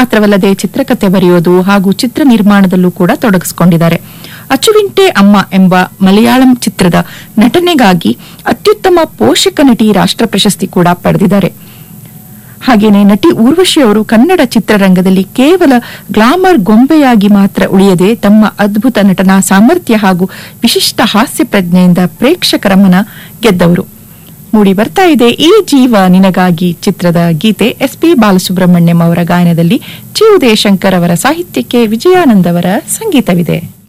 ಮಾತ್ರವಲ್ಲದೆ ಚಿತ್ರಕಥೆ ಬರೆಯೋದು ಹಾಗೂ ಚಿತ್ರ ನಿರ್ಮಾಣದಲ್ಲೂ ಕೂಡ ತೊಡಗಿಸಿಕೊಂಡಿದ್ದಾರೆ ಅಚ್ಚುವಿಂಟೆ ಅಮ್ಮ ಎಂಬ ಮಲಯಾಳಂ ಚಿತ್ರದ ನಟನೆಗಾಗಿ ಅತ್ಯುತ್ತಮ ಪೋಷಕ ನಟಿ ರಾಷ್ಟ್ರ ಪ್ರಶಸ್ತಿ ಕೂಡ ಪಡೆದಿದ್ದಾರೆ ಹಾಗೇನೆ ನಟಿ ಊರ್ವಶಿ ಅವರು ಕನ್ನಡ ಚಿತ್ರರಂಗದಲ್ಲಿ ಕೇವಲ ಗ್ಲಾಮರ್ ಗೊಂಬೆಯಾಗಿ ಮಾತ್ರ ಉಳಿಯದೆ ತಮ್ಮ ಅದ್ಭುತ ನಟನಾ ಸಾಮರ್ಥ್ಯ ಹಾಗೂ ವಿಶಿಷ್ಟ ಹಾಸ್ಯ ಪ್ರಜ್ಞೆಯಿಂದ ಪ್ರೇಕ್ಷಕರ ಮನ ಗೆದ್ದವರು ಮೂಡಿ ಬರ್ತಾ ಇದೆ ಈ ಜೀವ ನಿನಗಾಗಿ ಚಿತ್ರದ ಗೀತೆ ಎಸ್ ಪಿ ಬಾಲಸುಬ್ರಹ್ಮಣ್ಯಂ ಅವರ ಗಾಯನದಲ್ಲಿ ಜಿ ಉದಯಶಂಕರ್ ಅವರ ಸಾಹಿತ್ಯಕ್ಕೆ ವಿಜಯಾನಂದ್ ಅವರ ಸಂಗೀತವಿದೆ